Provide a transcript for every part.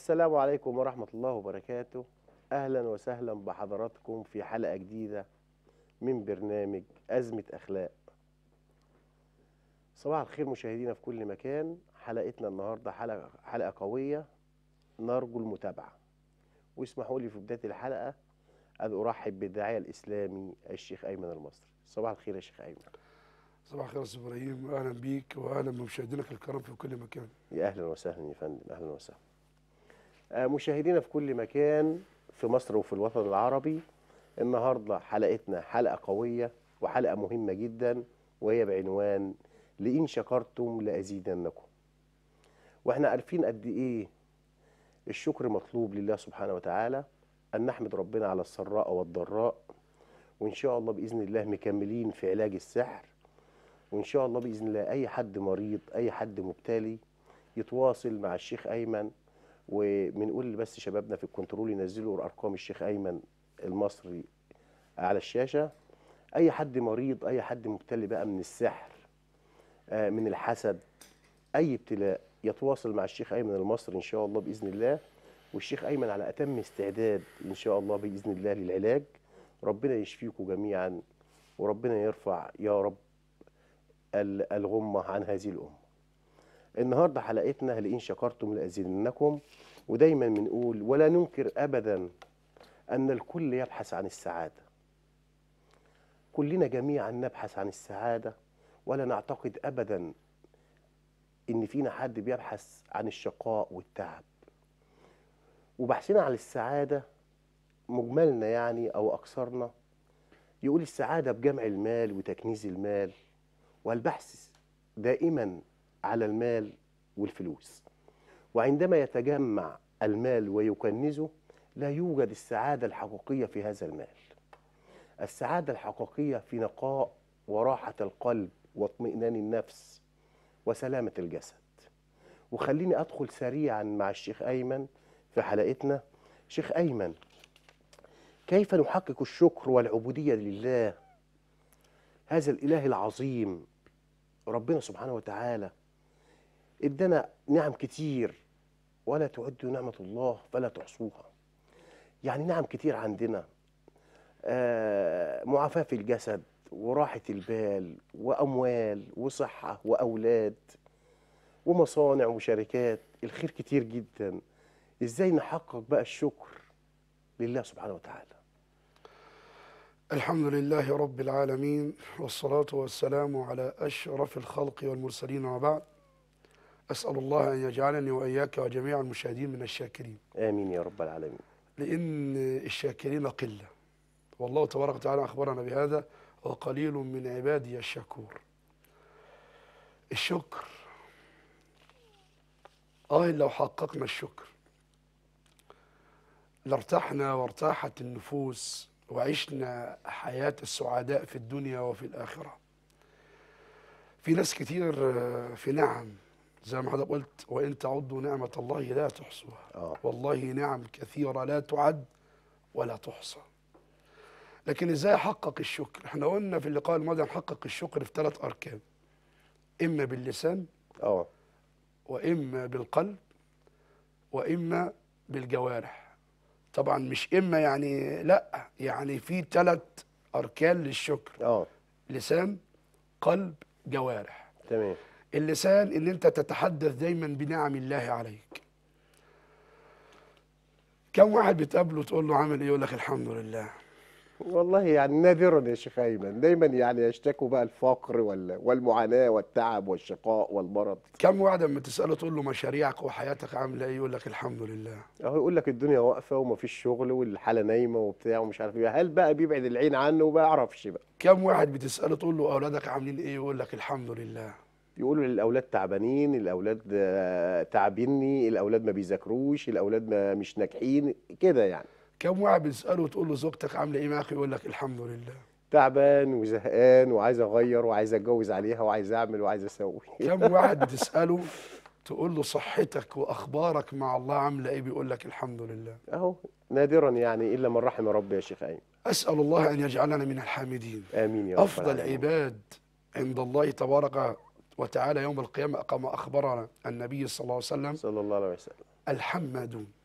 السلام عليكم ورحمة الله وبركاته أهلا وسهلا بحضراتكم في حلقة جديدة من برنامج أزمة أخلاق صباح الخير مشاهدينا في كل مكان حلقتنا النهاردة حلقة, حلقة قوية نرجو المتابعة واسمحوا لي في بداية الحلقة أن أرحب بالداعية الإسلامي الشيخ أيمن المصري صباح الخير يا شيخ أيمن صباح الخير يا استاذ ابراهيم اهلا بيك واهلا بمشاهدينك الكرام في كل مكان يا أهلا وسهلا يا فندم أهلا وسهلا آه، مشاهدينا في كل مكان في مصر وفي الوطن العربي النهارده حلقتنا حلقة قوية وحلقة مهمة جدا وهي بعنوان لئن شكرتم لأزيدنكم واحنا عارفين قد ايه الشكر مطلوب لله سبحانه وتعالى أن نحمد ربنا على السراء والضراء وإن شاء الله بإذن الله مكملين في علاج السحر وإن شاء الله بإذن الله أي حد مريض أي حد مبتلي يتواصل مع الشيخ أيمن وبنقول بس شبابنا في الكنترول ينزلوا ارقام الشيخ ايمن المصري على الشاشه اي حد مريض اي حد مبتلي بقى من السحر آه، من الحسد اي ابتلاء يتواصل مع الشيخ ايمن المصري ان شاء الله باذن الله والشيخ ايمن على اتم استعداد ان شاء الله باذن الله للعلاج ربنا يشفيكم جميعا وربنا يرفع يا رب ال- الغمه عن هذه الامه النهارده حلقتنا لئن شكرتم لازيدنكم ودايما بنقول ولا ننكر ابدا ان الكل يبحث عن السعاده كلنا جميعا نبحث عن السعاده ولا نعتقد ابدا ان فينا حد بيبحث عن الشقاء والتعب وبحثنا عن السعاده مجملنا يعني او اكثرنا يقول السعاده بجمع المال وتكنيز المال والبحث دائما على المال والفلوس وعندما يتجمع المال ويكنزه لا يوجد السعادة الحقيقية في هذا المال السعادة الحقيقية في نقاء وراحة القلب واطمئنان النفس وسلامة الجسد وخليني أدخل سريعا مع الشيخ أيمن في حلقتنا شيخ أيمن كيف نحقق الشكر والعبودية لله هذا الإله العظيم ربنا سبحانه وتعالى ادانا نعم كتير ولا تعدوا نعمة الله فلا تحصوها يعني نعم كتير عندنا آه، معافاة في الجسد وراحة البال وأموال وصحة وأولاد ومصانع وشركات الخير كتير جدا ازاي نحقق بقى الشكر لله سبحانه وتعالى الحمد لله رب العالمين والصلاة والسلام على أشرف الخلق والمرسلين وبعد أسأل الله أن يجعلني وإياك وجميع المشاهدين من الشاكرين آمين يا رب العالمين لأن الشاكرين قلة والله تبارك وتعالى أخبرنا بهذا وقليل من عبادي الشكور الشكر آه لو حققنا الشكر لارتحنا وارتاحت النفوس وعشنا حياة السعداء في الدنيا وفي الآخرة في ناس كتير آه، في نعم زي ما حضرتك قلت وإن تعدوا نعمة الله لا تحصوها اه والله نعم كثيرة لا تعد ولا تحصى لكن ازاي احقق الشكر احنا قلنا في اللقاء الماضي هنحقق الشكر في ثلاث اركان اما باللسان اه واما بالقلب واما بالجوارح طبعا مش اما يعني لا يعني في ثلاث اركان للشكر اه لسان قلب جوارح تمام اللسان ان انت تتحدث دايما بنعم الله عليك كم واحد بتقابله تقول له عامل ايه يقول لك الحمد لله والله يعني نادرا يا شيخ ايمن دايما يعني يشتكوا بقى الفقر وال- والمعاناه والتعب والشقاء والمرض كم واحد لما تساله تقول له مشاريعك وحياتك عامله ايه يقول لك الحمد لله اهو يقول لك الدنيا واقفه ومفيش شغل والحاله نايمه وبتاع ومش عارف ايه هل بقى بيبعد العين عنه وما يعرفش بقى كم واحد بتساله تقول له اولادك عاملين ايه يقول لك الحمد لله يقولوا للاولاد تعبانين الاولاد آه، تعبيني الاولاد ما بيذاكروش الاولاد ما مش ناجحين كده يعني كم واحد بتساله تقول له زوجتك عامله ايه معاك يقول لك الحمد لله تعبان وزهقان وعايز اغير وعايز اتجوز عليها وعايز اعمل وعايز اسوي كم واحد بتساله تقول له صحتك واخبارك مع الله عامله ايه بيقول لك الحمد لله اهو نادرا يعني الا من رحم ربي يا شيخ ايمن اسال الله ان يجعلنا من الحامدين امين يا رب افضل العالمين. عباد عند الله تبارك وتعالى يوم القيامه كما اخبرنا النبي صلى الله عليه وسلم صلى الله عليه وسلم الحمادون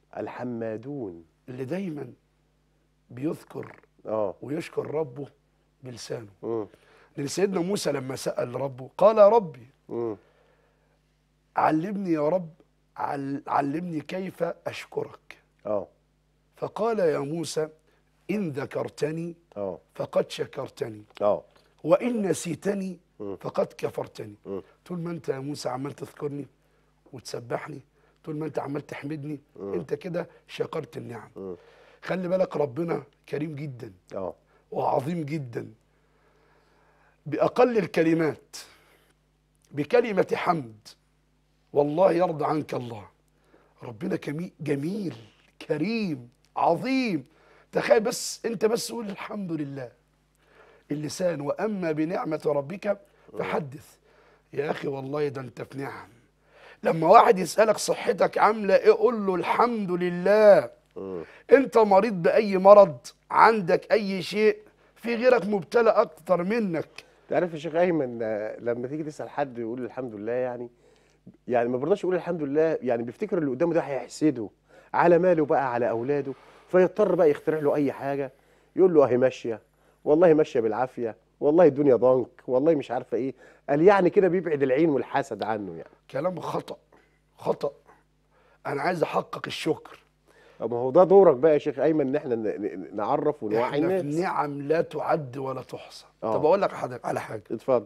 الحمادون اللي دايما بيذكر اه ويشكر ربه بلسانه مم. لأن سيدنا موسى لما سأل ربه قال يا ربي مم. علمني يا رب عل- علمني كيف أشكرك اه فقال يا موسى إن ذكرتني اه فقد شكرتني اه وإن نسيتني مم. فقد كفرتني مم. طول ما أنت يا موسى عمال تذكرني وتسبحني طول ما أنت عمال تحمدني أنت كده شكرت النعم مم. خلي بالك ربنا كريم جدا اه وعظيم جدا بأقل الكلمات بكلمة حمد والله يرضى عنك الله ربنا كمي- جميل كريم عظيم تخيل بس انت بس قول الحمد لله اللسان واما بنعمه ربك فحدث يا اخي والله ده انت في نعم لما واحد يسالك صحتك عامله ايه قول له الحمد لله مم. انت مريض باي مرض عندك اي شيء في غيرك مبتلى اكتر منك تعرف يا شيخ ايمن آه، لما تيجي تسال حد يقول الحمد لله يعني يعني ما برضاش يقول الحمد لله يعني بيفتكر اللي قدامه ده هيحسده على ماله بقى على اولاده فيضطر بقى يخترع له اي حاجه يقول له اهي ماشيه والله ماشيه بالعافيه والله الدنيا ضنك والله مش عارفه ايه قال يعني كده بيبعد العين والحسد عنه يعني كلام خطا خطا انا عايز احقق الشكر طب ما هو ده دورك بقى يا شيخ ايمن ان احنا ن- ن- نعرف ونوعي احنا في الناس نعم لا تعد ولا تحصى آه. طب اقول لك حضرتك على حاجه اتفضل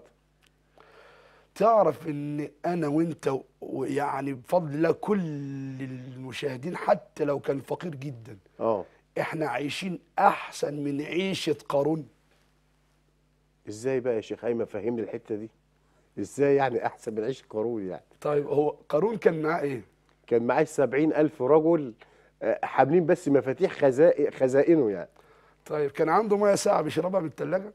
تعرف ان انا وانت و- ويعني بفضل الله كل المشاهدين حتى لو كان فقير جدا اه احنا عايشين احسن من عيشه قارون ازاي بقى يا شيخ ايمن فهمني الحته دي ازاي يعني احسن من عيش قارون يعني طيب هو قارون كان معاه ايه كان معاه سبعين ألف رجل آه، حاملين بس مفاتيح خزائن خزائنه يعني طيب كان عنده ميه ساعه بيشربها من الثلاجه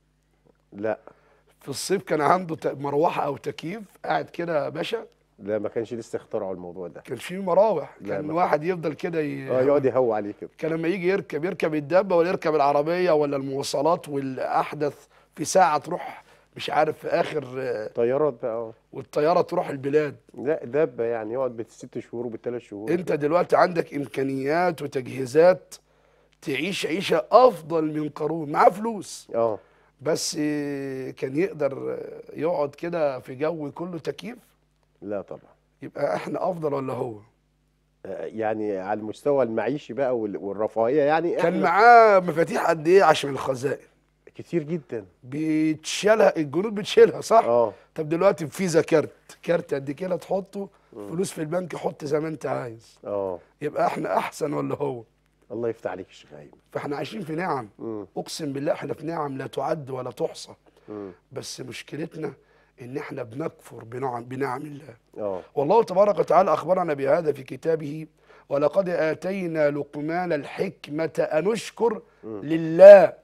لا في الصيف كان عنده ت- مروحه او تكييف قاعد كده يا باشا لا ما كانش لسه اخترعوا الموضوع ده كان في مراوح لا، كان ما- واحد يفضل كده ي... اه يقعد يهوى عليه كده كان لما يجي يركب يركب الدابه ولا يركب العربيه ولا المواصلات والاحدث في ساعه تروح مش عارف في اخر آه، طيارات بقى اه والطياره تروح البلاد لا دابه يعني يقعد بالست شهور وبالثلاث شهور انت دلوقتي عندك امكانيات وتجهيزات تعيش عيشه افضل من قارون معاه فلوس اه بس آه، كان يقدر آه، يقعد كده في جو كله تكييف لا طبعا يبقى احنا افضل ولا هو آه، يعني على المستوى المعيشي بقى وال- والرفاهيه يعني كان إحنا معاه مفاتيح قد ايه عشان الخزائن كتير جدا بتشيلها الجنود بتشيلها صح اه طب دلوقتي بفيزا كارت كارت قد كده تحطه فلوس في البنك حط زي ما انت عايز اه يبقى احنا احسن ولا هو الله يفتح عليك يا شيخ ايمن فاحنا عايشين في نعم مم. اقسم بالله احنا في نعم لا تعد ولا تحصى مم. بس مشكلتنا ان احنا بنكفر بنعم بنعم الله اه والله تبارك وتعالى اخبرنا بهذا في كتابه ولقد اتينا لقمان الحكمه ان اشكر لله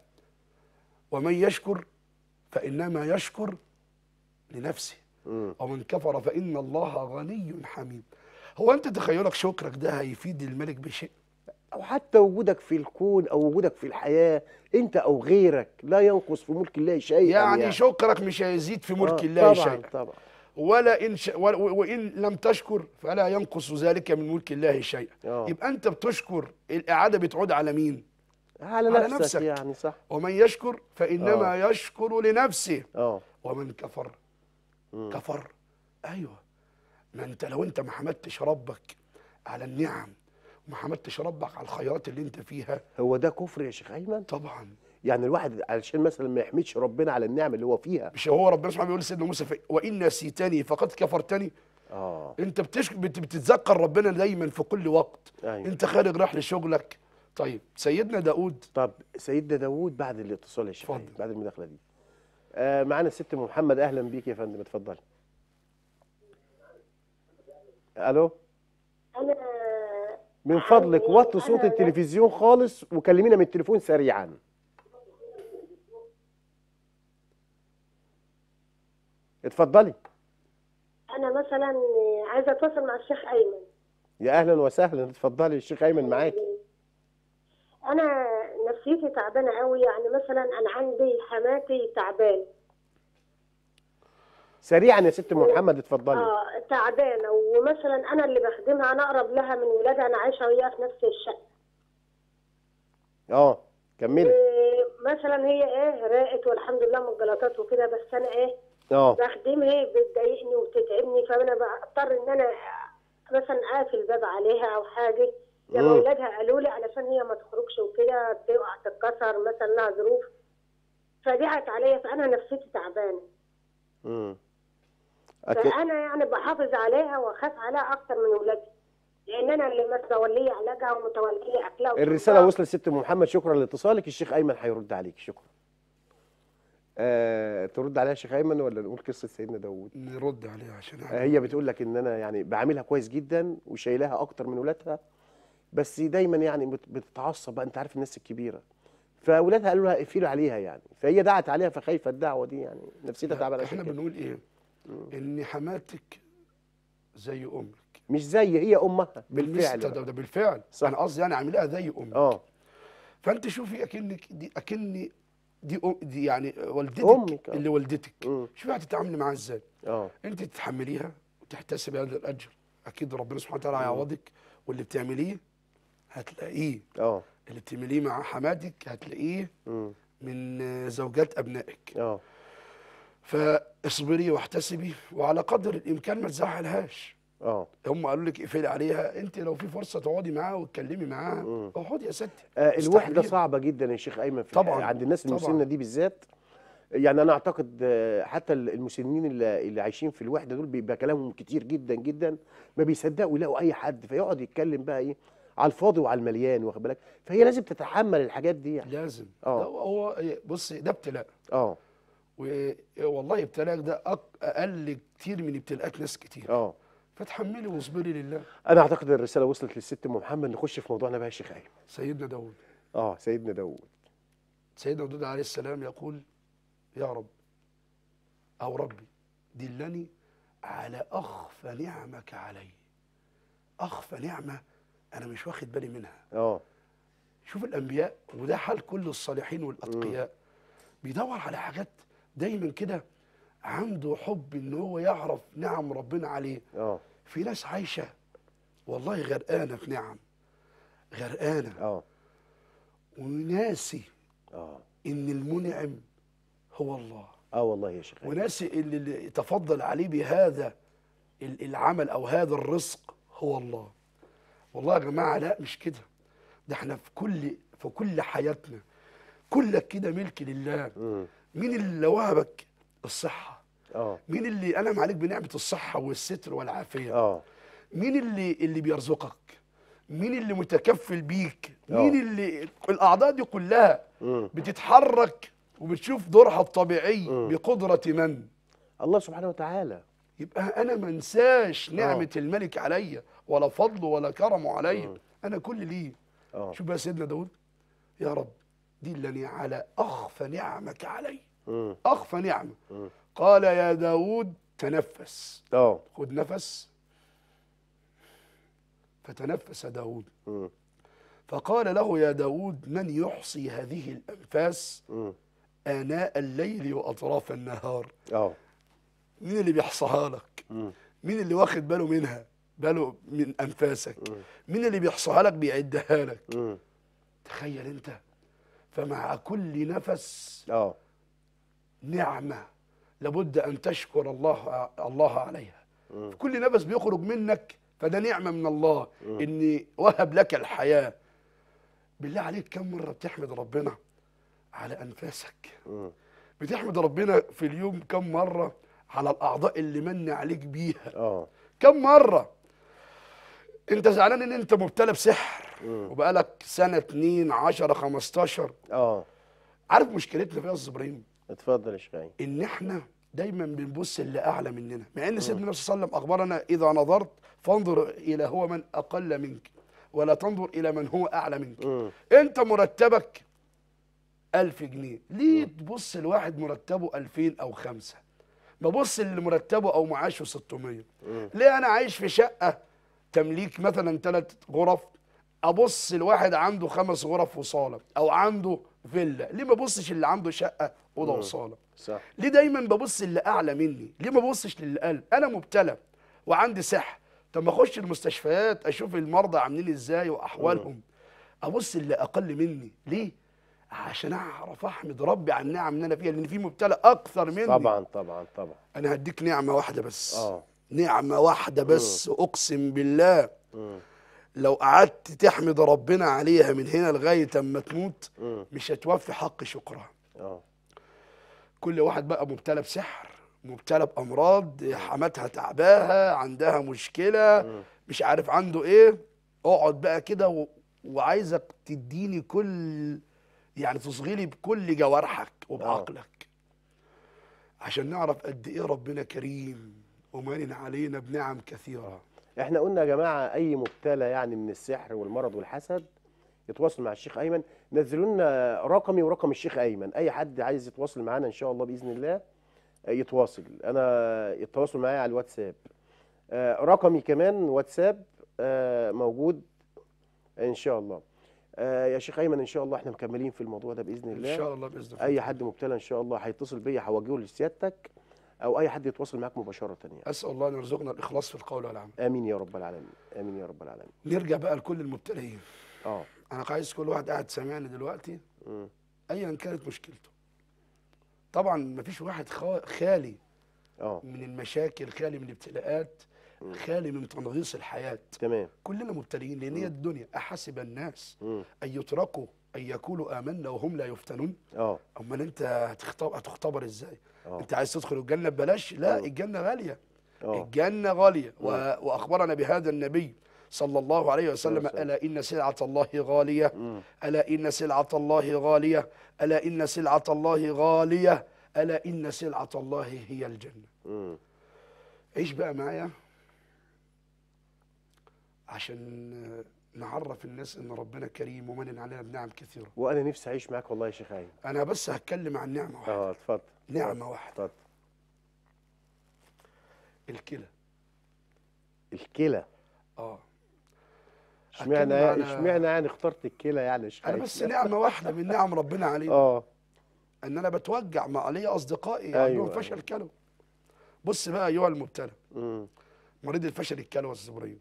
ومن يشكر فانما يشكر لنفسه مم. ومن كفر فإن الله غني حميد هو أنت تخيلك شكرك ده هيفيد الملك بشيء او حتى وجودك في الكون او وجودك في الحياه انت او غيرك لا ينقص في ملك الله شيئا يعني شكرك مش هيزيد في ملك آه، الله طبعا شيء طبعا ولا إن ش... و- وإن لم تشكر فلا ينقص ذلك من ملك الله شيئا آه. يبقى أنت بتشكر الإعادة بتعود على مين على, على نفسك, نفسك. يعني صح ومن يشكر فإنما يشكر لنفسه اه ومن كفر مم. كفر أيوه ما أنت لو أنت ما حمدتش ربك على النعم وما حمدتش ربك على الخيرات اللي أنت فيها هو ده كفر يا شيخ ايمن طبعا يعني الواحد علشان مثلا ما يحمدش ربنا على النعم اللي هو فيها مش هو ربنا سبحانه بيقول لسيدنا موسى في- وان نسيتني فقد كفرتني اه انت بتشك... بت... بتتذكر ربنا دايما في كل وقت ايوه انت خارج رايح لشغلك طيب سيدنا داود طب سيدنا داوود بعد الاتصال يا شيخ اتفضل. أيمن، بعد المداخله دي آه معانا الست ام محمد اهلا بيك يا فندم اتفضلي الو انا من فضلك وطي صوت التلفزيون خالص وكلمينا من التليفون سريعا اتفضلي انا مثلا عايزه اتواصل مع الشيخ ايمن يا اهلا وسهلا اتفضلي الشيخ ايمن معاك انا نفسيتي تعبانه قوي يعني مثلا انا عندي حماتي تعبان سريعا يا ست محمد اتفضلي اه تعبانه ومثلا انا اللي بخدمها انا اقرب لها من ولادها انا عايشه وهي في نفس الشقه اه كملي مثلا هي ايه راقت والحمد لله من الجلطات وكده بس انا ايه اه بخدمها بتضايقني وبتتعبني فانا بضطر ان انا مثلا اقفل الباب عليها او حاجه لما مم. اولادها قالوا لي علشان هي ما تخرجش وكده تقع تتكسر مثلا لها ظروف فدعت عليا فانا نفسيتي تعبانه امم أكيد. فانا يعني بحافظ عليها واخاف عليها اكتر من ولادي لان انا اللي متوليه علاجها ومتوليه اكلها الرساله وشربها. وصلت ست محمد شكرا لاتصالك الشيخ ايمن هيرد عليك شكرا آه ترد عليها يا شيخ ايمن ولا نقول قصه سيدنا داوود نرد عليها عشان آه هي بتقول لك ان انا يعني بعاملها كويس جدا وشايلها اكتر من ولادها بس دايما يعني بت- بتتعصب بقى انت عارف الناس الكبيره فاولادها قالوا لها اقفلوا عليها يعني فهي دعت عليها فخايفه الدعوه دي يعني نفسيتها تعبانه احنا عشان كده. بنقول ايه ان حماتك زي امك مش زي هي امها بالفعل بالفعل ده, ده بالفعل صح. انا قصدي يعني عاملها زي امك اه فانت شوفي اكنك دي اكني دي أم دي يعني والدتك أمك، آه. اللي والدتك مم. شوفي هتتعاملي معاها ازاي اه انت تتحمليها وتحتسبي هذا الاجر اكيد ربنا سبحانه وتعالى هيعوضك واللي بتعمليه هتلاقيه اه اللي بتعمليه مع حماتك هتلاقيه مم. من آه، زوجات ابنائك اه فاصبري واحتسبي وعلى قدر الامكان ما تزعلهاش اه هم قالوا لك اقفلي عليها انت لو في فرصه تقعدي معاها وتكلمي معاها مم. اقعدي يا ستي آه، الوحده استحمليها. صعبه جدا يا شيخ ايمن في طبعاً، الحياة. عند الناس طبعاً. المسنه دي بالذات يعني انا اعتقد آه، حتى المسنين اللي, اللي عايشين في الوحده دول بيبقى كلامهم كتير جدا جدا ما بيصدقوا يلاقوا اي حد فيقعد يتكلم بقى ايه على الفاضي وعلى المليان واخد بالك فهي لازم تتحمل الحاجات دي يعني لازم آه. ده هو بص ده ابتلاء اه و- والله ابتلاءك ده أق- اقل كتير من ابتلاءات ناس كتير اه فتحملي واصبري لله انا اعتقد الرساله وصلت للست ام محمد نخش في موضوعنا بقى يا شيخ ايمن سيدنا داود اه سيدنا داوود سيدنا داود عليه السلام يقول يا رب او ربي دلني على اخفى نعمك علي اخفى نعمه انا مش واخد بالي منها اه شوف الانبياء وده حال كل الصالحين والاتقياء بيدور على حاجات دايما كده عنده حب ان هو يعرف نعم ربنا عليه اه في ناس عايشه والله غرقانه في نعم غرقانه اه وناسي اه ان المنعم هو الله اه والله يا شيخ ايمن وناسي اللي- اللي تفضل عليه بهذا ال- العمل او هذا الرزق هو الله والله يا جماعه لا مش كده ده احنا في كل في كل حياتنا كلك كده ملك لله مم. مين اللي وهبك الصحه اه مين اللي انعم عليك بنعمه الصحه والستر والعافيه اه مين اللي اللي بيرزقك مين اللي متكفل بيك آه. مين اللي الاعضاء دي كلها مم. بتتحرك وبتشوف دورها الطبيعي مم. بقدره من الله سبحانه وتعالى يبقى انا ما انساش نعمه الملك عليا ولا فضله ولا كرمه عليا انا كل ليه اه شوف بقى سيدنا داود يا رب دلني على اخفى نعمك علي مم. اخفى نعمه مم. قال يا داود تنفس اه خد نفس فتنفس داود مم. فقال له يا داود من يحصي هذه الأنفاس مم. آناء الليل وأطراف النهار اه مين اللي بيحصاها لك مم. مين اللي واخد باله منها باله من أنفاسك مم. مين اللي بيحصاها لك بيعدها لك مم. تخيل أنت فمع كل نفس اه نعمة لابد أن تشكر الله الله عليها مم. في كل نفس بيخرج منك فده نعمة من الله إن وهب لك الحياة بالله عليك كم مرة بتحمد ربنا على أنفاسك مم. بتحمد ربنا في اليوم كم مرة على الأعضاء اللي من عليك بيها اه كم مرة أنت زعلان إن أنت مبتلى بسحر مم. وبقالك سنة اتنين عشرة خمستاشر اه عارف مشكلتنا فيها يا أستاذ إبراهيم اتفضل يا شيخ ايمن ان احنا دايما بنبص اللي اعلى مننا مع ان سيدنا النبي صلى الله عليه وسلم اخبرنا اذا نظرت فانظر الى هو من اقل منك ولا تنظر الى من هو اعلى منك مم. انت مرتبك ألف جنيه ليه تبص لواحد مرتبه ألفين أو خمسة ببص اللي مرتبه أو معاشه 600 مم. ليه أنا عايش في شقة تمليك مثلا ثلاث غرف أبص لواحد عنده خمس غرف وصالة أو عنده فيلا ليه ما ببصش اللي عنده شقة اوضه مم. وصاله صح ليه دايما ببص اللي اعلى مني ليه ما ببصش للي اقل انا مبتلى وعندي سحر طب ما اخش المستشفيات اشوف المرضى عاملين ازاي واحوالهم ابص اللي اقل مني ليه عشان اعرف احمد ربي على النعم اللي انا فيها لان في مبتلى اكثر مني طبعا طبعا طبعا انا هديك نعمه واحده بس اه نعمه واحده بس اقسم بالله مم. لو قعدت تحمد ربنا عليها من هنا لغايه اما تموت مم. مش هتوفي حق شكرها اه كل واحد بقى مبتلى بسحر مبتلى بامراض حماتها تعباها عندها مشكله مم. مش عارف عنده ايه اقعد بقى كده و... وعايزك تديني كل يعني تصغي لي بكل جوارحك وبعقلك عشان نعرف قد ايه ربنا كريم ومانن علينا بنعم كثيره احنا قلنا يا جماعه اي مبتلى يعني من السحر والمرض والحسد يتواصل مع الشيخ ايمن نزلوا لنا رقمي ورقم الشيخ ايمن اي حد عايز يتواصل معانا ان شاء الله باذن الله آه، يتواصل انا يتواصل معايا على الواتساب آه، رقمي كمان واتساب آه، موجود ان شاء الله آه، يا شيخ ايمن ان شاء الله احنا مكملين في الموضوع ده باذن ان الله شاء الله باذن الله اي حد مبتلى ان شاء الله هيتصل بيا هوجهه لسيادتك او اي حد يتواصل معاك مباشره يعني اسال الله ان يرزقنا الاخلاص في القول والعمل امين يا رب العالمين امين يا رب العالمين نرجع بقى لكل المبتلين اه انا عايز كل واحد قاعد سامعني دلوقتي مم. ايا كانت مشكلته طبعا مفيش واحد خا- خالي اه من المشاكل خالي من الابتلاءات خالي من تنغيص الحياه تمام كلنا مبتليين لان هي الدنيا احسب الناس مم. ان يتركوا ان يقولوا امنا وهم لا يفتنون اه امال انت هتختبر هتختبر ازاي اه انت عايز تدخل الجنه ببلاش لا مم. الجنه غاليه اه الجنه غاليه و... واخبرنا بهذا النبي صلى الله عليه وسلم وسلم. الا ان سلعه الله غاليه مم. ألا إن سلعة الله غالية ألا إن سلعة الله غالية ألا إن سلعة الله هي الجنة مم. عيش بقى معايا عشان نعرف الناس إن ربنا كريم ومنن علينا بنعم كثيرة وانا نفسي اعيش معاك والله يا شيخ ايمن أنا بس هتكلم عن نعمة واحدة اه اتفضل نعمة واحدة اتفضل الكلى الكلى آه اشمعنى هتكلم على- اشمعنى يعني اخترت الكلى يعني يا شيخ أنا أيمن؟ بس نعمة واحدة من نعم ربنا علينا اه إن أنا بتوجع مع ليا أصدقائي أيوة، عندهم أيوة. فشل كلوي بص بقى أيها المبتلى مم. مريض الفشل الكلوي الزبرين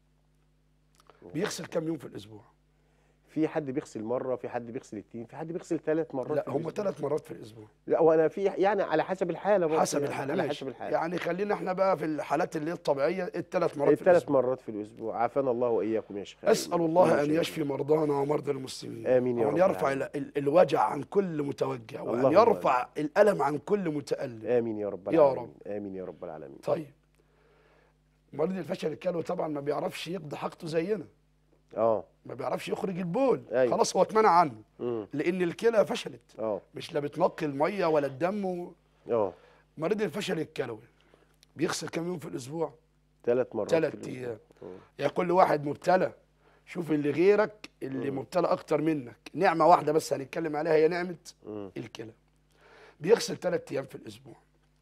بيغسل كام يوم في الاسبوع في حد بيغسل مره في حد بيغسل اتنين في حد بيغسل ثلاث مرات لا في هم الأسبوع. ثلاث مرات في الاسبوع لا وانا في يعني على حسب الحاله برضه حسب يعني، الحاله على ماشي حسب الحاله يعني خلينا احنا بقى في الحالات اللي هي الطبيعيه الثلاث مرات في الثلاث الاسبوع مرات في الاسبوع عافانا الله واياكم يا شيخ أيمن. اسال الله ما ان شاء الله. يشفي مرضانا ومرضى المسلمين آمين يا وان رب يرفع العالمين. ال- ال- الوجع عن كل متوجع وان اللهم يرفع الالم عن كل متالم امين يا رب يا العالمين امين يا رب العالمين طيب مريض الفشل الكلوي طبعا ما بيعرفش يقضي حاجته زينا اه ما بيعرفش يخرج البول أيوة. خلاص هو اتمنع عنه امم لان الكلى فشلت اه مش لا بتنقي الميه ولا الدم و... اه مريض الفشل الكلوي بيغسل كام يوم في الاسبوع ثلاث مرات ثلاث في الأسبوع. ايام مم. يا كل واحد مبتلى شوف اللي غيرك اللي مبتلى اكتر منك نعمه واحده بس هنتكلم عليها هي نعمه مم. الكلى بيغسل ثلاث ايام في الاسبوع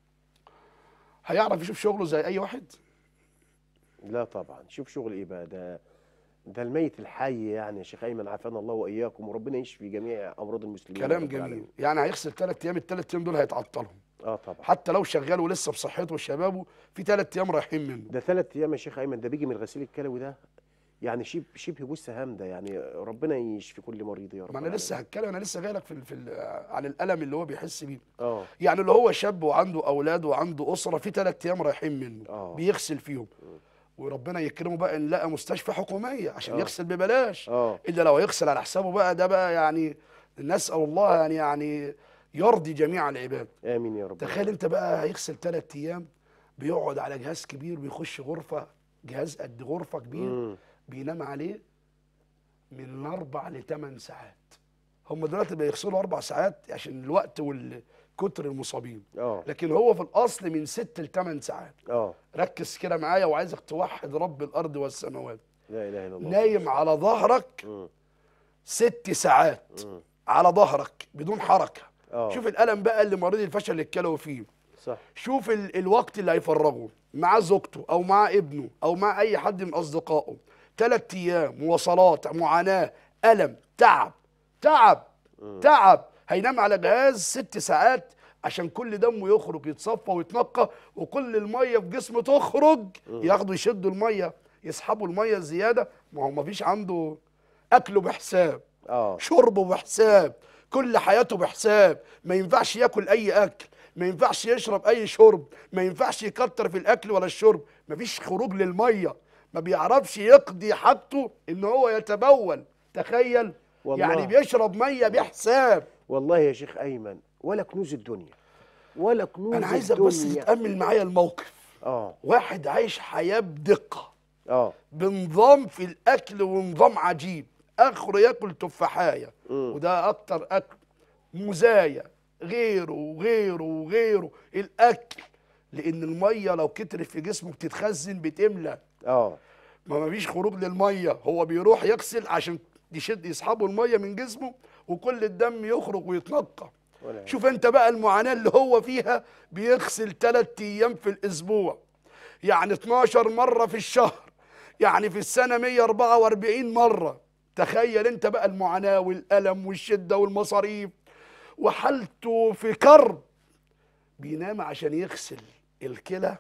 هيعرف يشوف شغله زي اي واحد لا طبعا شوف شغل ايه بقى ده ده الميت الحي يعني يا شيخ ايمن عافانا الله واياكم وربنا يشفي جميع امراض المسلمين يا كلام رب جميل العالمين. يعني هيغسل ثلاث ايام الثلاث ايام دول هيتعطلهم اه طبعا حتى لو شغال ولسه بصحته وشبابه في ثلاث ايام رايحين منه ده ثلاث ايام يا شيخ ايمن ده بيجي من الغسيل الكلوي ده يعني شبه شبه جثه هامده يعني ربنا يشفي كل مريض يا رب ما انا لسه هتكلم انا لسه جاي لك في ال- في ال- عن الالم اللي هو بيحس بيه اه يعني اللي هو شاب وعنده اولاد وعنده اسره في ثلاث ايام رايحين منه آه. بيغسل فيهم وربنا يكرمه بقى ان لقى مستشفى حكوميه عشان آه. يغسل ببلاش اه الا لو يغسل على حسابه بقى ده بقى يعني نسال الله يعني يعني يرضي جميع العباد امين يا رب تخيل انت بقى هيغسل ثلاث ايام بيقعد على جهاز كبير بيخش غرفه جهاز قد غرفه كبير مم. بينام عليه من اربع لثمان ساعات هم دلوقتي بيغسلوا اربع ساعات عشان الوقت والكتر المصابين اه لكن هو في الاصل من ست لثمان ساعات اه ركز كده معايا وعايزك توحد رب الارض والسماوات لا اله الا الله نايم على ظهرك مم. ست ساعات مم. على ظهرك بدون حركه اه شوف الالم بقى اللي مريض الفشل الكلوي فيه صح شوف ال الوقت اللي هيفرغه مع زوجته او مع ابنه او مع اي حد من اصدقائه ثلاث ايام مواصلات معاناه الم تعب تعب تعب هينام على جهاز ست ساعات عشان كل دمه يخرج يتصفى ويتنقى وكل الميه في جسمه تخرج ياخدوا يشدوا الميه يسحبوا الميه الزياده ما هو مفيش عنده اكله بحساب اه شربه بحساب كل حياته بحساب ما ينفعش ياكل اي اكل ما ينفعش يشرب اي شرب ما ينفعش يكتر في الاكل ولا الشرب مفيش خروج للميه ما بيعرفش يقضي حاجته ان هو يتبول تخيل والله. يعني بيشرب ميه بحساب والله يا شيخ ايمن ولا كنوز الدنيا ولا كنوز انا عايزك بس الدنيا. تتامل معايا الموقف اه واحد عايش حياه بدقه اه بنظام في الاكل ونظام عجيب اخره ياكل تفاحايه مم. وده اكتر اكل مزايا غيره وغيره وغيره الاكل لان الميه لو كترت في جسمه بتتخزن بتملى اه ما مفيش خروج للميه هو بيروح يغسل عشان يشد يسحبوا الميه من جسمه وكل الدم يخرج ويتنقى ولا شوف انت بقى المعاناه اللي هو فيها بيغسل ثلاث ايام في الاسبوع يعني 12 مره في الشهر يعني في السنه 144 مره تخيل انت بقى المعاناه والالم والشده والمصاريف وحالته في كرب بينام عشان يغسل الكلى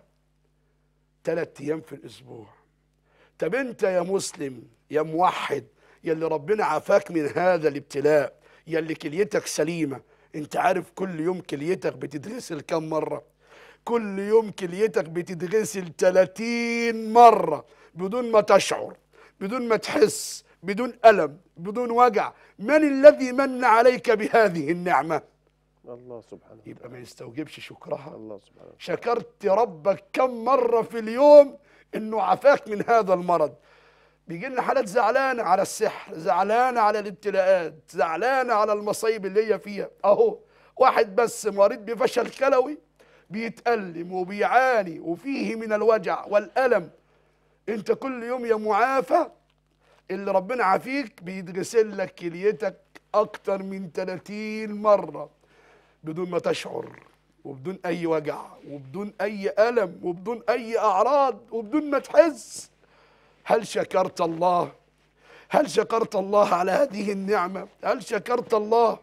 ثلاث ايام في الاسبوع طب انت يا مسلم يا موحد يا اللي ربنا عافاك من هذا الابتلاء يا اللي كليتك سليمه انت عارف كل يوم كليتك بتتغسل كم مره كل يوم كليتك بتتغسل 30 مره بدون ما تشعر بدون ما تحس بدون الم بدون وجع من الذي من عليك بهذه النعمه الله سبحانه يبقى ما يستوجبش شكرها الله سبحانه شكرت ربك كم مرة في اليوم انه عافاك من هذا المرض بيجي لنا حالات زعلانة على السحر زعلانة على الابتلاءات زعلانة على المصايب اللي هي فيها اهو واحد بس مريض بفشل كلوي بيتألم وبيعاني وفيه من الوجع والألم انت كل يوم يا معافى اللي ربنا عافيك بيتغسل لك كليتك اكتر من 30 مرة بدون ما تشعر وبدون اي وجع وبدون اي الم وبدون اي اعراض وبدون ما تحس هل شكرت الله هل شكرت الله على هذه النعمه هل شكرت الله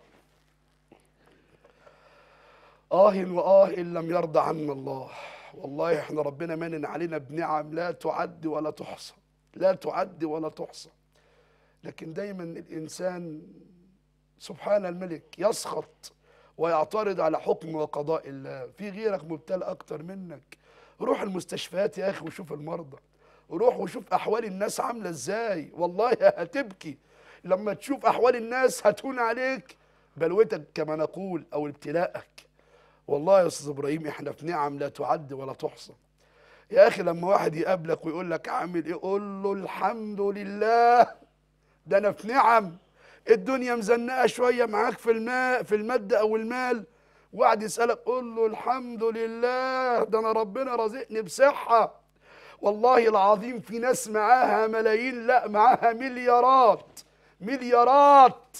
آه وآه إن لم يرضى عنا الله والله احنا ربنا منن علينا بنعم لا تعد ولا تحصى لا تعد ولا تحصى لكن دايما الإنسان سبحان الملك يسخط ويعترض على حكم وقضاء الله في غيرك مبتلى اكتر منك روح المستشفيات يا اخي وشوف المرضى روح وشوف احوال الناس عامله ازاي والله هتبكي لما تشوف احوال الناس هتهون عليك بلوتك كما نقول او ابتلاءك والله يا استاذ ابراهيم احنا في نعم لا تعد ولا تحصى يا اخي لما واحد يقابلك ويقول لك عامل ايه قول له الحمد لله ده انا في نعم الدنيا مزنقه شويه معاك في الماء في الماده او المال وقعد يسالك قول له الحمد لله ده انا ربنا رازقني بصحه والله العظيم في ناس معاها ملايين لا معاها مليارات مليارات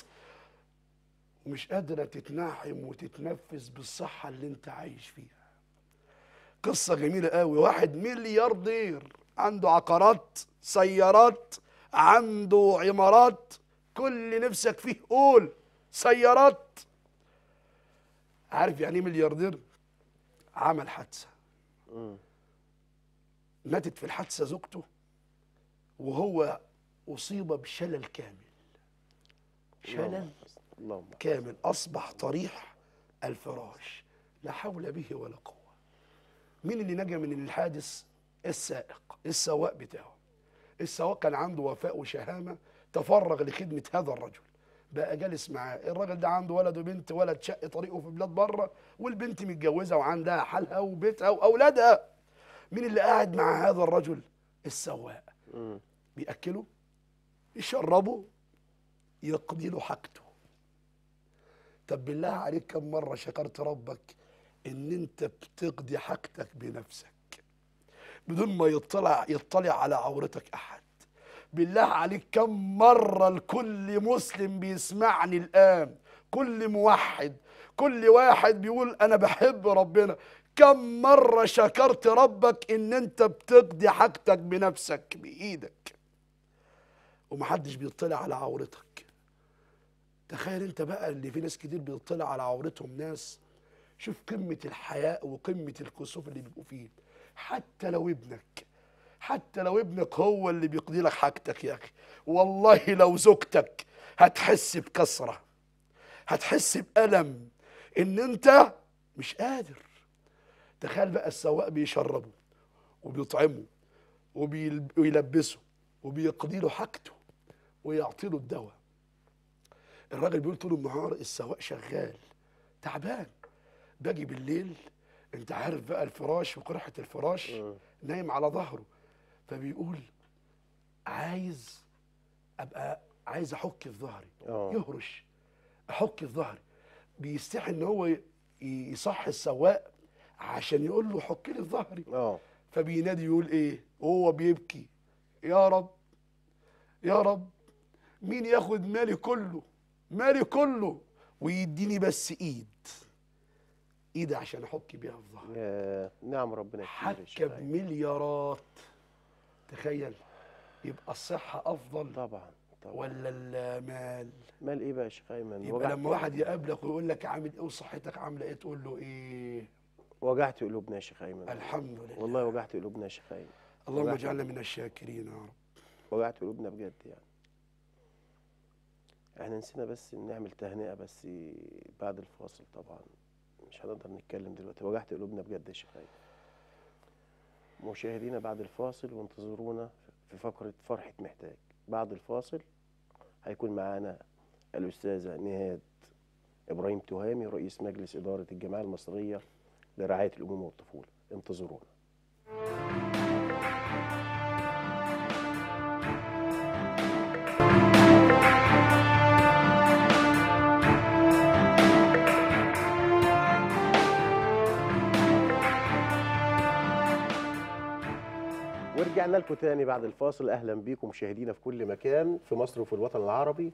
ومش قادره تتنعم وتتنفس بالصحه اللي انت عايش فيها قصه جميله قوي واحد ملياردير عنده عقارات سيارات عنده عمارات كل نفسك فيه قول سيارات عارف يعني ايه ملياردير عمل حادثه مم. ماتت في الحادثه زوجته وهو اصيب بشلل كامل شلل اللهم كامل اصبح طريح الفراش لا حول به ولا قوه مين اللي نجا من الحادث السائق السواق بتاعه السواق كان عنده وفاء وشهامه تفرغ لخدمه هذا الرجل بقى جالس معاه الراجل ده عنده ولد وبنت ولد شق طريقه في بلاد بره والبنت متجوزه وعندها حالها وبيتها واولادها مين اللي قاعد مع هذا الرجل السواق مم. بياكله يشربه يقضي له حاجته طب بالله عليك كم مره شكرت ربك ان انت بتقضي حاجتك بنفسك بدون ما يطلع يطلع على عورتك احد بالله عليك كم مره لكل مسلم بيسمعني الان كل موحد كل واحد بيقول انا بحب ربنا كم مره شكرت ربك ان انت بتقضي حاجتك بنفسك بايدك ومحدش بيطلع على عورتك تخيل انت بقى اللي في ناس كتير بيطلع على عورتهم ناس شوف قمة الحياء وقمة الكسوف اللي بيبقوا فيه حتى لو ابنك حتى لو ابنك هو اللي بيقضي لك حاجتك يا اخي والله لو زوجتك هتحس بكسرة هتحس بألم ان انت مش قادر تخيل بقى السواق بيشربه وبيطعمه وبيل- ويلبسه وبيقضي له حاجته ويعطي له الدواء الراجل بيقول طول النهار السواق شغال تعبان باجي بالليل انت عارف بقى الفراش وقرحة الفراش نايم على ظهره فبيقول عايز ابقى عايز احك في ظهري اه يهرش احك في ظهري بيستحي ان هو ي- يصحي السواق عشان يقول له حك لي في ظهري اه فبينادي يقول ايه وهو بيبكي يا رب يا رب مين ياخد مالي كله مالي كله ويديني بس ايد ايد عشان احك بيها في ظهري يا نعم ربنا كتير يا حكه شيخ أيمن. بمليارات تخيل يبقى الصحه افضل طبعا طبعا ولا المال مال ايه بقى يا شيخ ايمن يبقى وجعت لما واحد يقابلك ويقول لك عامل ايه وصحتك عامله ايه تقول له ايه وجعت قلوبنا يا شيخ ايمن الحمد لله والله وجعت قلوبنا يا شيخ ايمن اللهم وجعت اجعلنا من الشاكرين يا رب وجعت قلوبنا بجد يعني احنا نسينا بس نعمل تهنئة بس بعد الفاصل طبعا مش هنقدر نتكلم دلوقتي وجعت قلوبنا بجد يا شيخ أيمن. مشاهدينا بعد الفاصل وانتظرونا في فقرة فرحة محتاج بعد الفاصل هيكون معانا الأستاذة نهاد إبراهيم تهامي رئيس مجلس إدارة الجمعية المصرية لرعاية الأمومة والطفولة انتظرونا ورجعنا لكم تاني بعد الفاصل اهلا بيكم مشاهدينا في كل مكان في مصر وفي الوطن العربي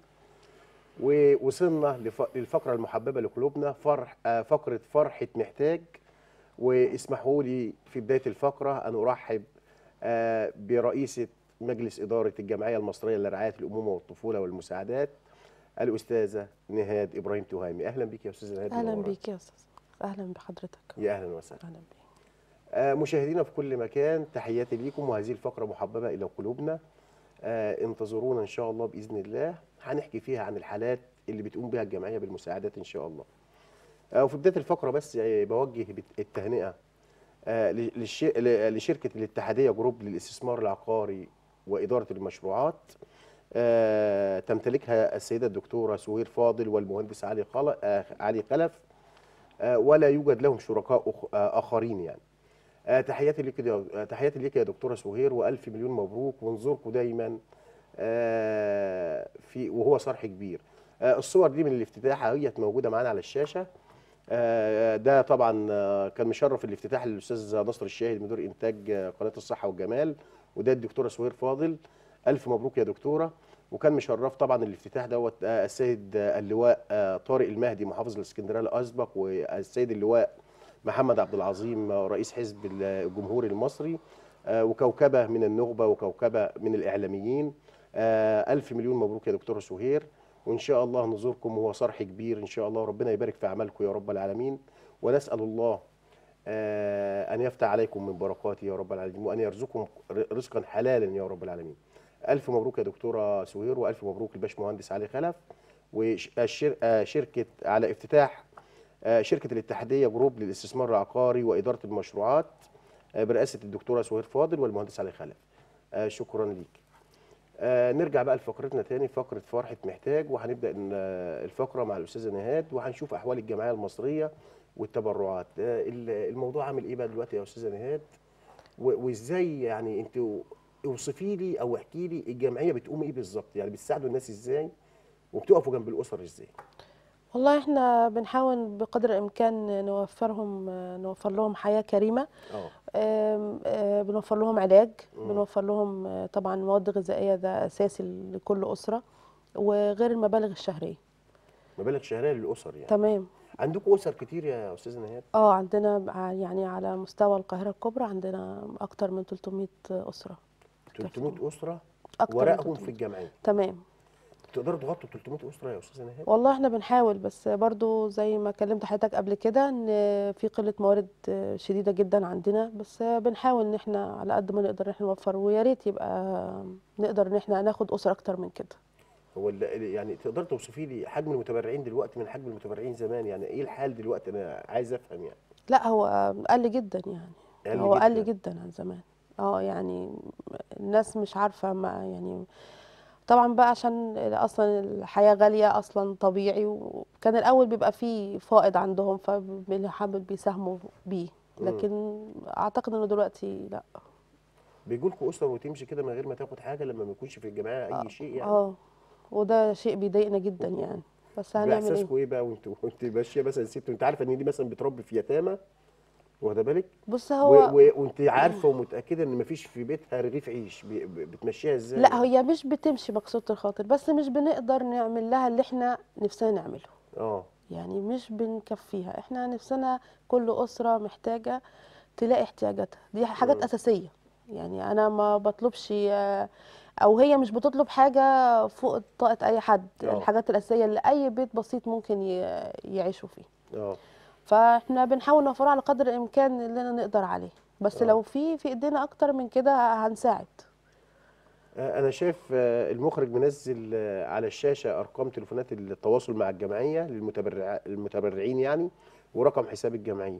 ووصلنا لف- للفقره المحببه لقلوبنا فرح آه، فقره فرحه محتاج واسمحوا لي في بدايه الفقره ان ارحب آه، برئيسه مجلس اداره الجمعيه المصريه لرعايه الامومه والطفوله والمساعدات الاستاذه نهاد ابراهيم تهامي اهلا بك يا استاذه نهاد اهلا منورة. بيك يا استاذ اهلا بحضرتك يا اهلا وسهلا اهلا بيك آه، مشاهدينا في كل مكان تحياتي ليكم وهذه الفقرة محببة إلى قلوبنا آه، انتظرونا إن شاء الله بإذن الله هنحكي فيها عن الحالات اللي بتقوم بها الجمعية بالمساعدات إن شاء الله آه، وفي بداية الفقرة بس آه، بوجه بت- التهنئة آه، للش- ل- لشركة الاتحادية جروب للاستثمار العقاري وإدارة المشروعات آه، تمتلكها السيدة الدكتورة سهير فاضل والمهندس علي خل- آه، علي خلف آه، ولا يوجد لهم شركاء أخ- آه، آخرين يعني آه، تحياتي ليك يا آه، تحياتي ليك يا دكتوره سهير والف مليون مبروك ونزوركم دايما آه، في وهو صرح كبير آه، الصور دي من الافتتاح اهيت موجوده معانا على الشاشه آه، ده طبعا آه، كان مشرف الافتتاح للاستاذ نصر الشاهد مدير انتاج آه، قناه الصحه والجمال وده الدكتوره سهير فاضل الف مبروك يا دكتوره وكان مشرف طبعا الافتتاح دوت آه، السيد آه، اللواء آه، طارق المهدي محافظ الاسكندريه الاسبق والسيد اللواء محمد عبد العظيم آه، رئيس حزب الجمهوري المصري آه، وكوكبه من النخبه وكوكبه من الاعلاميين آه، الف مليون مبروك يا دكتوره سهير وان شاء الله نزوركم وهو صرح كبير ان شاء الله ربنا يبارك في اعمالكم يا رب العالمين ونسال الله آه، ان يفتح عليكم من بركاته يا رب العالمين وان يرزقكم رزقا حلالا يا رب العالمين الف مبروك يا دكتوره سهير والف مبروك الباشمهندس علي خلف وشركه على افتتاح آه، شركه الاتحاديه جروب للاستثمار العقاري واداره المشروعات آه، برئاسه الدكتوره سهير فاضل والمهندس علي خلف آه، شكرا ليك آه، نرجع بقى لفقرتنا تاني فقره فرحه محتاج وهنبدا إن، آه، الفقره مع الاستاذه نهاد وهنشوف احوال الجمعيه المصريه والتبرعات آه، ال- الموضوع عامل ايه بقى دلوقتي يا استاذه نهاد و- وازاي يعني انتوا اوصفي لي او احكي لي الجمعيه بتقوم ايه بالظبط يعني بتساعدوا الناس ازاي وبتقفوا جنب الاسر ازاي والله احنا بنحاول بقدر الامكان نوفرهم نوفر لهم حياه كريمه اه آم، آه، بنوفر لهم علاج مم. بنوفر لهم آه، طبعا مواد غذائيه ده اساسي لكل اسره وغير المبالغ الشهريه مبالغ شهريه للاسر يعني تمام عندكم اسر كتير يا استاذه نهاد اه عندنا ع- يعني على مستوى القاهره الكبرى عندنا اكتر من 300 اسره 300 اسره اكتر من ورقهم 300. في الجمعيه تمام تقدروا تغطوا 300 اسره يا استاذه نهاد والله احنا بنحاول بس برضو زي ما كلمت حضرتك قبل كده ان في قلة موارد شديدة جدا عندنا بس بنحاول ان احنا على قد ما نقدر ان احنا نوفر ويا ريت يبقى نقدر ان احنا ناخد اسر اكتر من كده هو ال- ال- يعني تقدر توصفي لي حجم المتبرعين دلوقتي من حجم المتبرعين زمان يعني ايه الحال دلوقتي انا عايز افهم يعني لا هو قل جدا يعني قل هو قل جداً. جدا عن زمان اه يعني الناس مش عارفة ما يعني طبعا بقى عشان اصلا الحياة غالية اصلا طبيعي وكان الاول بيبقى فيه فائض عندهم فبيحاول بيساهموا بيه مم. لكن اعتقد انه دلوقتي لا بيجوا لكم اسر وتمشي كده من غير ما تاخد حاجه لما ما يكونش في الجمعيه اي شيء يعني اه وده شيء بيضايقنا جدا يعني بس هنعمل ايه باحساسكم ايه بقى وانت وانت ماشيه مثلا ست وانت عارفه ان دي مثلا بتربي في يتامى واخده بالك بص و- هو و- وانت عارفه ومتاكده ان مفيش في بيتها رغيف عيش بي- ب- بتمشيها ازاي لا هي مش بتمشي مقصودة الخاطر بس مش بنقدر نعمل لها اللي احنا نفسنا نعمله اه يعني مش بنكفيها احنا نفسنا كل أسرة محتاجة تلاقي احتياجاتها دي حاجات مم. أساسية يعني أنا ما بطلبش آه، أو هي مش بتطلب حاجة فوق طاقة أي حد آه. الحاجات الأساسية اللي أي بيت بسيط ممكن ي- يعيشوا فيه اه فاحنا بنحاول نوفره على قدر الإمكان اللي نقدر عليه بس آه. لو في في إيدينا أكتر من كده هنساعد آه، انا شايف آه، المخرج منزل آه، على الشاشه ارقام تليفونات التواصل مع الجمعيه للمتبرع المتبرعين يعني ورقم حساب الجمعيه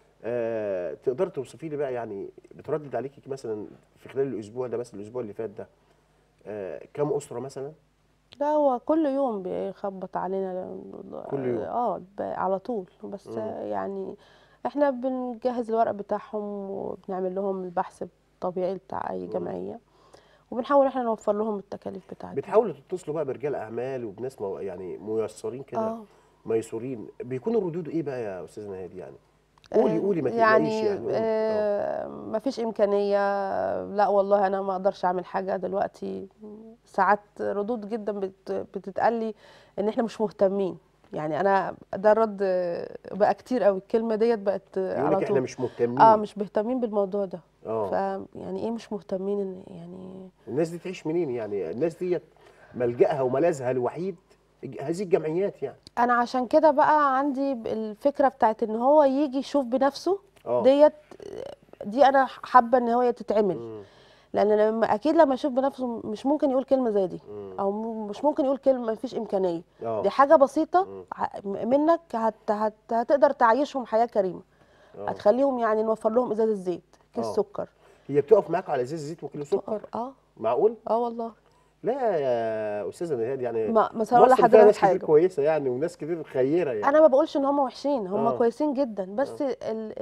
آه، تقدر توصفي لي بقى يعني بتردد عليكي مثلا في خلال الاسبوع ده مثلا الاسبوع اللي فات ده آه، كم اسره مثلا لا هو كل يوم بيخبط علينا كل يوم. اه ب- على طول بس مم. يعني احنا بنجهز الورق بتاعهم وبنعمل لهم البحث الطبيعي بتاع اي مم. جمعية وبنحاول احنا نوفر لهم التكاليف بتاعتهم بتحاولوا تتصلوا بقى برجال اعمال وبناس مو- يعني ميسرين كده اه ميسورين بيكونوا ردود ايه بقى يا استاذه نهاد يعني قولي آه، قولي ما تقلقيش يعني, يعني قولي. آه. آه ما فيش امكانيه لا والله انا ما اقدرش اعمل حاجه دلوقتي ساعات ردود جدا بت بتتقال لي ان احنا مش مهتمين يعني انا ده الرد آه، بقى كتير قوي الكلمه ديت بقت آه، يقول على لك احنا طول مش مهتمين اه مش مهتمين بالموضوع ده اه فيعني ايه مش مهتمين ان يعني الناس دي تعيش منين يعني الناس ديت ملجأها وملاذها الوحيد الج- هذه الجمعيات يعني انا عشان كده بقى عندي الفكره بتاعت ان هو يجي يشوف بنفسه اه ديت دي انا حابه ان هو تتعمل مم. لان لما اكيد لما يشوف بنفسه مش ممكن يقول كلمه زي دي مم. او م- مش ممكن يقول كلمه ما فيش امكانيه اه دي حاجه بسيطه مم. ع- منك هت هت هتقدر تعيشهم حياه كريمه اه هتخليهم يعني نوفر لهم ازازه زيت كيس آه. سكر هي بتقف معاك على ازاز زيت وكيلو سكر سكر اه معقول اه والله لا يا استاذه نهاد يعني ما مثلا اقول مصر فيها لحضرتك ناس كتير حاجه كويسه يعني وناس كتير خيره يعني انا ما بقولش ان هم وحشين هم آه. كويسين جدا بس ال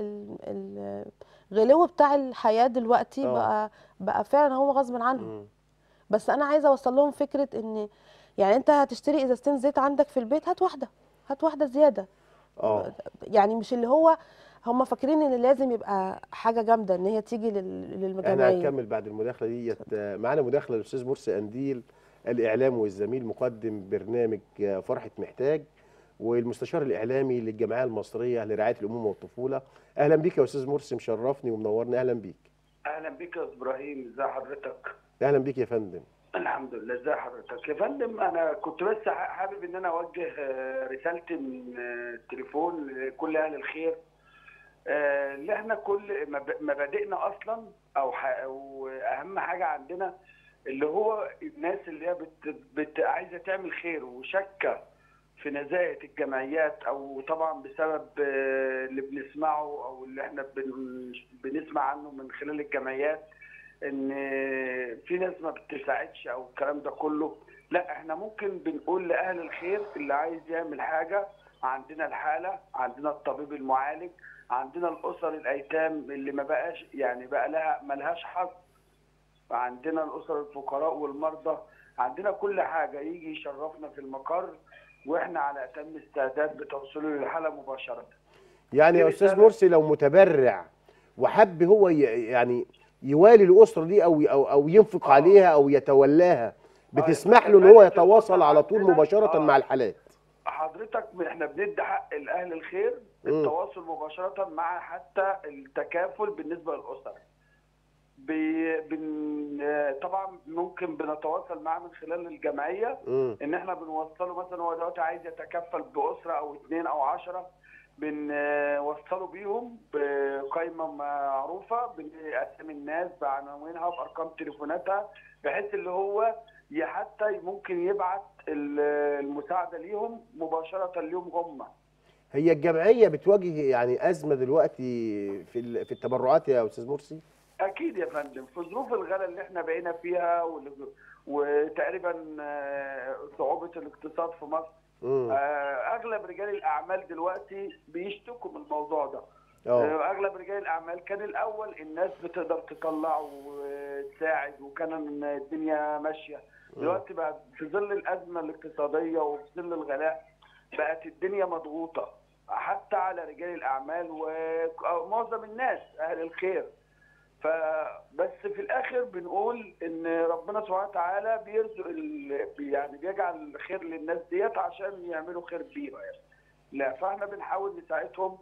ال الغلو بتاع الحياه دلوقتي آه. بقى بقى فعلا هو غصب عنهم مم. بس انا عايزه اوصل لهم فكره ان يعني انت هتشتري ازازتين زيت عندك في البيت هات واحده هات واحده زياده اه يعني مش اللي هو هم فاكرين ان لازم يبقى حاجه جامده ان هي تيجي لل- احنا للجمعيه هنكمل بعد المداخله ديت آه، معانا مداخله الاستاذ مرسي انديل الاعلام والزميل مقدم برنامج آه، فرحه محتاج والمستشار الاعلامي للجمعيه المصريه لرعايه الامومه والطفوله اهلا بيك يا استاذ مرسي مشرفني ومنورني اهلا بيك اهلا بيك يا ابراهيم ازي حضرتك اهلا بيك يا فندم الحمد لله ازي حضرتك يا فندم انا كنت بس ح- حابب ان انا اوجه آه، رسالتي من آه، التليفون لكل اهل الخير آه، اللي احنا كل مب- مبادئنا اصلا او ح- او اهم حاجه عندنا اللي هو الناس اللي هي بت بت عايزه تعمل خير وشاكه في نزاهه الجمعيات او طبعا بسبب آه، اللي بنسمعه او اللي احنا بن- بنسمع عنه من خلال الجمعيات ان في ناس ما بتساعدش او الكلام ده كله لا احنا ممكن بنقول لاهل الخير اللي عايز يعمل حاجه عندنا الحاله عندنا الطبيب المعالج عندنا الاسر الايتام اللي ما بقاش يعني بقى لها ما لهاش حظ عندنا الاسر الفقراء والمرضى عندنا كل حاجه يجي يشرفنا في المقر واحنا على اتم استعداد بتوصيله للحاله مباشره يعني يا دي استاذ رسالة- مرسي لو متبرع وحب هو ي- يعني يوالي الاسره دي او او او ينفق آه. عليها او يتولاها بتسمح له ان هو يتواصل على طول مباشره مع الحالات حضرتك احنا بندي حق لاهل الخير مم. التواصل مباشره مع حتى التكافل بالنسبه للاسر بي بن آه، طبعا ممكن بنتواصل معاه من خلال الجمعيه مم. ان احنا بنوصله مثلا هو دلوقتي عايز يتكفل باسره او اثنين او عشرة بنوصله بيهم بقائمه معروفه باسامي الناس بعناوينها بارقام تليفوناتها بحيث اللي هو ي- حتى ممكن يبعت ال- المساعده ليهم مباشره ليهم هم هي الجمعيه بتواجه يعني ازمه دلوقتي في ال- في التبرعات يا استاذ مرسي اكيد يا فندم في ظروف الغلا اللي احنا بقينا فيها وال- وتقريبا آه، صعوبه الاقتصاد في مصر مم. آه، اغلب رجال الاعمال دلوقتي بيشتكوا من الموضوع ده اه آه، اغلب رجال الاعمال كان الاول الناس بتقدر تطلع وتساعد وكان الدنيا ماشيه دلوقتي بقى في ظل الازمه الاقتصاديه وفي ظل الغلاء بقت الدنيا مضغوطه حتى على رجال الاعمال ومعظم الناس اهل الخير فبس في الاخر بنقول ان ربنا سبحانه وتعالى بيرزق ال... يعني بيجعل الخير للناس ديت عشان يعملوا خير بيها يعني لا فاحنا بنحاول نساعدهم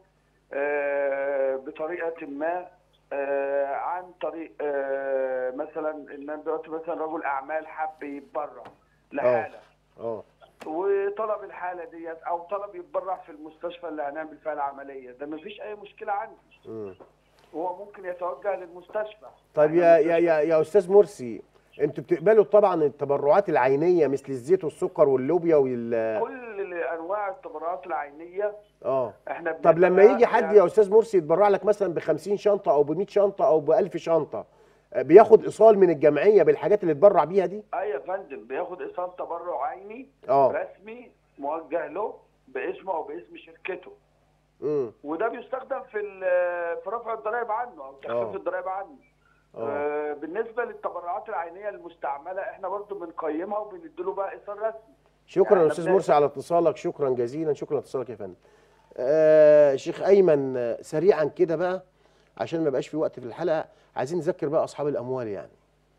آه، بطريقه ما آه، عن طريق آه، مثلا ان أنا دلوقتي مثلا رجل اعمال حب يتبرع لحاله اه وطلب الحاله ديت او طلب يتبرع في المستشفى اللي هنعمل فيها العمليه ده مفيش اي مشكله عندي مم. هو ممكن يتوجه للمستشفى طيب يا يا يا, يا استاذ مرسي انتوا بتقبلوا طبعا التبرعات العينيه مثل الزيت والسكر واللوبيا وال كل انواع التبرعات العينيه اه احنا طب لما بنعملها يجي حد يعني- يا استاذ مرسي يتبرع لك مثلا ب 50 شنطه او ب 100 شنطه او ب 1000 شنطه آه، بياخد ايصال من الجمعيه بالحاجات اللي اتبرع بيها دي اي يا فندم بياخد ايصال تبرع عيني اه رسمي موجه له باسمه او باسم شركته امم وده بيستخدم في ال- في رفع الضرائب عنه او آه. تخفيف الضرائب عنه اه آه، بالنسبه للتبرعات العينيه المستعمله احنا برضو بنقيمها وبنديله بقى ايصال رسمي شكرا يعني يا استاذ بداية- مرسي على اتصالك شكرا جزيلا شكرا لاتصالك يا فندم آه شيخ ايمن آه، سريعا كده بقى عشان ما يبقاش في وقت في الحلقه عايزين نذكر بقى اصحاب الاموال يعني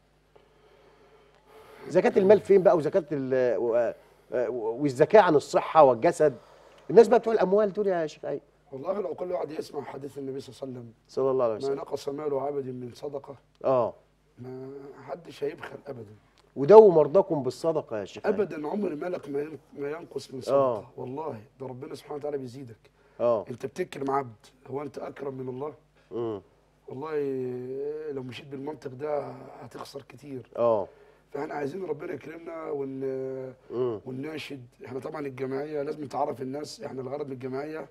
زكاه المال فين بقى وزكاه ال- و- آه، والزكاه عن الصحه والجسد الناس بقى بتوع الاموال دول يا شيخ ايمن والله لو كل واحد يسمع حديث النبي صلى الله عليه وسلم صلى الله عليه ما وسلم نقص مال عبد من صدقه اه ما حدش هيبخل ابدا وداووا مرضاكم بالصدقه يا شيخ أيمن. ابدا عمر مالك ما ين- ما ينقص من آه. صدقه والله ده ربنا سبحانه وتعالى بيزيدك اه انت بتكرم عبد هو انت اكرم من الله امم والله لو مشيت بالمنطق ده هتخسر كتير اه فاحنا عايزين ربنا يكرمنا ون امم ونناشد احنا طبعا الجمعيه لازم تعرف الناس احنا الغرض من الجمعيه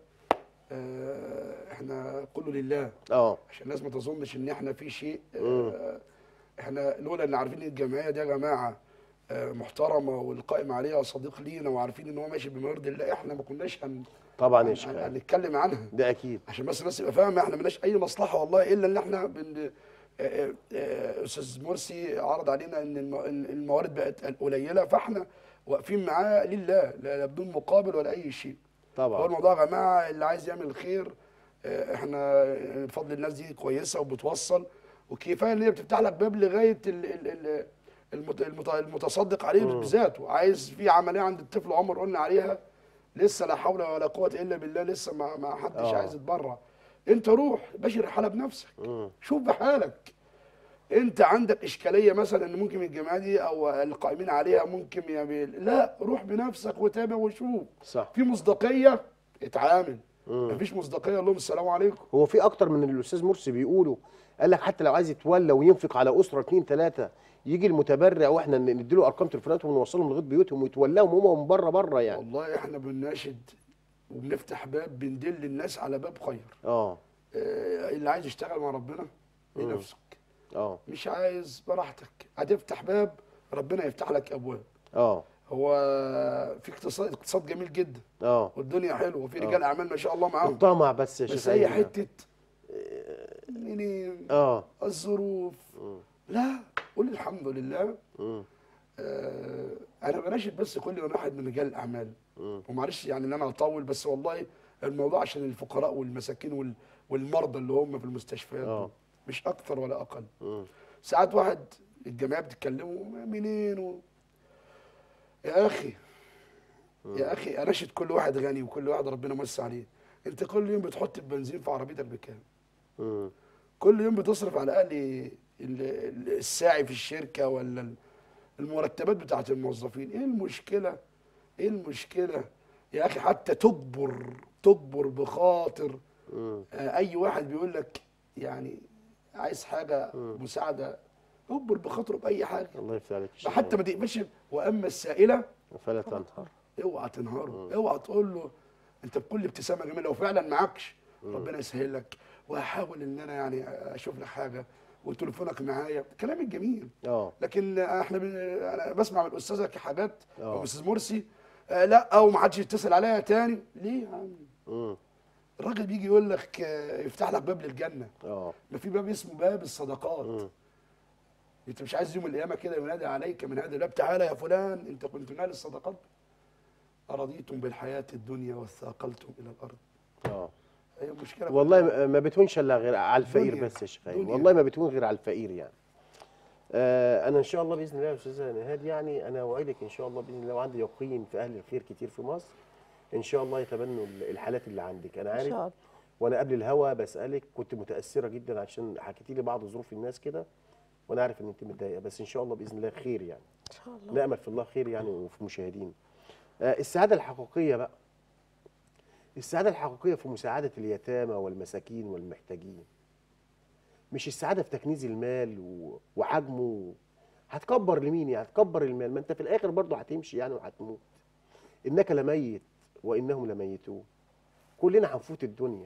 اه، احنا كله لله اه عشان الناس ما تظنش ان احنا في شيء مم. اه، احنا لولا ان عارفين ان الجمعيه دي يا جماعه اه، محترمه والقائم عليها صديق لينا وعارفين ان هو ماشي بما يرضي الله احنا ما كناش هن طبعا يا هن- شيخ هن- أيمن. هنتكلم عنها ده اكيد عشان بس الناس تبقى فاهمه احنا مالناش اي مصلحه والله الا ان احنا بن آه، آه، آه، استاذ مرسي عرض علينا ان الم- إن الموارد بقت قليله فاحنا واقفين معاه لله لا لا بدون مقابل ولا اي شيء هو طبعا الموضوع يا جماعه اللي عايز يعمل الخير آه، احنا بفضل الناس دي كويسه وبتوصل وكفايه ان هي بتفتح لك باب لغايه ال- ال- ال- المت- المت- المتصدق عليه بذاته عايز في عمليه عند الطفل عمر قلنا عليها لسه لا حول ولا قوه الا بالله لسه ما ما حدش آه. عايز يتبرع انت روح بشر الحاله بنفسك مم. شوف بحالك انت عندك اشكاليه مثلا ان ممكن الجماعه دي او القائمين عليها ممكن يعني لا روح بنفسك وتابع وشوف صح في مصداقيه اتعامل مم. مفيش مصداقيه قول لهم السلام عليكم هو في اكتر من اللي الاستاذ مرسي بيقوله قال لك حتى لو عايز يتولى وينفق على اسره اتنين تلاته يجي المتبرع واحنا ن- نديله ارقام تليفوناتهم ونوصلهم لغايه بيوتهم ويتولاهم هم من بره بره يعني والله احنا بنناشد وبنفتح باب بندل الناس على باب خير اه اه اللي عايز يشتغل مع ربنا لنفسك اه مش عايز براحتك هتفتح باب ربنا يفتح لك ابواب اه هو في اقتصاد اقتصاد جميل جدا اه والدنيا حلوه وفي رجال اعمال ما شاء الله معاهم الطمع بس يا شيخ بس هي أيمن. حته منين اه الظروف لا قول الحمد لله مم. آه انا بناشد بس كل واحد من رجال الاعمال مم. ومعلش يعني ان انا اطول بس والله الموضوع عشان الفقراء والمساكين وال- والمرضى اللي هم في المستشفيات آه. دول. مش اكتر ولا اقل مم. ساعات واحد الجماعه بتتكلموا منين و... يا اخي يا اخي اناشد كل واحد غني وكل واحد ربنا موسع عليه انت كل يوم بتحط البنزين في عربيتك بكام مم. كل يوم بتصرف على الاقل ال- ال- الساعي في الشركه ولا ال- المرتبات بتاعت الموظفين ايه المشكله ايه المشكله يا اخي حتى تجبر تجبر بخاطر مم. آه، اي واحد بيقول لك يعني عايز حاجه مساعده اجبر بخاطره باي حاجه الله يفتح عليك يا شيخ حتى ما تقبلش واما السائله فلا تنهر اوعى تنهاره اوعى تقول له انت بكل ابتسامه جميله لو فعلا معكش ربنا يسهل لك وهحاول ان انا يعني اشوف لك حاجه وتليفونك معايا كلام الجميل اه لكن احنا بن... انا بسمع من الاستاذه حاجات آه. او استاذ مرسي آه لا او ما حدش يتصل عليا تاني ليه يا عم مم. الراجل بيجي يقول لك آه، يفتح لك باب للجنه اه ما في باب اسمه باب الصدقات مم. انت مش عايز يوم القيامه كده ينادي عليك من هذا الباب تعالى يا فلان انت كنت مال الصدقات أرضيتم بالحياة الدنيا وثاقلتم إلى الأرض اه هي مشكلة والله ما- ما بتهونش الا غير على الفقير دنيا. بس يا شيخ أيمن. دنيا. والله ما بتهون غير على الفقير يعني آه انا ان شاء الله باذن الله يا استاذه نهاد يعني انا اوعدك ان شاء الله باذن الله وعندي يقين في اهل الخير كتير في مصر ان شاء الله يتبنوا ال- الحالات اللي عندك انا ان عارف شاء الله وانا قبل الهوا بسالك كنت متاثره جدا عشان حكيتي لي بعض ظروف الناس كده وانا عارف ان انت متضايقه بس ان شاء الله باذن الله خير يعني ان شاء الله نامل في الله خير يعني وفي مشاهدين آه، السعاده الحقيقيه بقى السعاده الحقيقيه في مساعده اليتامى والمساكين والمحتاجين مش السعاده في تكنيز المال و- وحجمه هتكبر لمين يعني هتكبر المال ما انت في الاخر برضه هتمشي يعني وهتموت انك لميت وانهم لميتون كلنا هنفوت الدنيا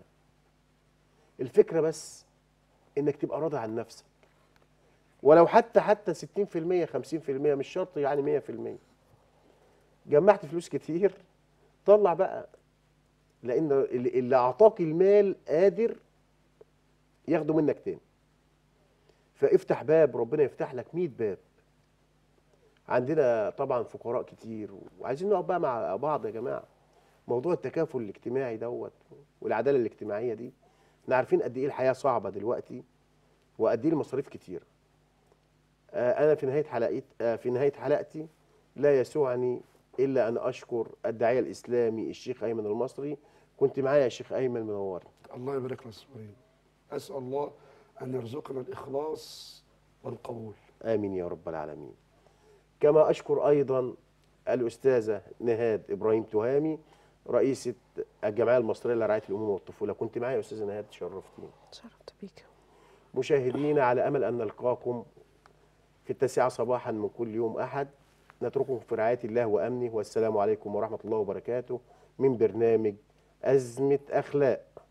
الفكره بس انك تبقى راضي عن نفسك ولو حتى حتى 60% 50% مش شرط يعني 100% جمعت فلوس كتير طلع بقى لان اللي اللي اعطاك المال قادر ياخده منك تاني فافتح باب ربنا يفتح لك 100 باب عندنا طبعا فقراء كتير وعايزين نقعد بقى مع بعض يا جماعه موضوع التكافل الاجتماعي دوت والعداله الاجتماعيه دي احنا عارفين قد ايه الحياه صعبه دلوقتي وقد ايه المصاريف كتير آه، انا في نهايه حلقتي آه، في نهايه حلقتي لا يسعني الا ان اشكر الداعيه الاسلامي الشيخ ايمن المصري كنت معايا يا شيخ ايمن منورني الله يبارك لك الصغيرين أسأل الله أن يرزقنا الإخلاص والقبول امين يا رب العالمين كما اشكر ايضا الاستاذه نهاد ابراهيم تهامي رئيسه الجمعيه المصريه لرعايه الامومه والطفوله كنت معايا يا استاذه نهاد شرفتيني شرفت بيك مشاهدينا على امل ان نلقاكم في التاسعه صباحا من كل يوم احد نترككم في رعايه الله وامنه والسلام عليكم ورحمه الله وبركاته من برنامج ازمه اخلاق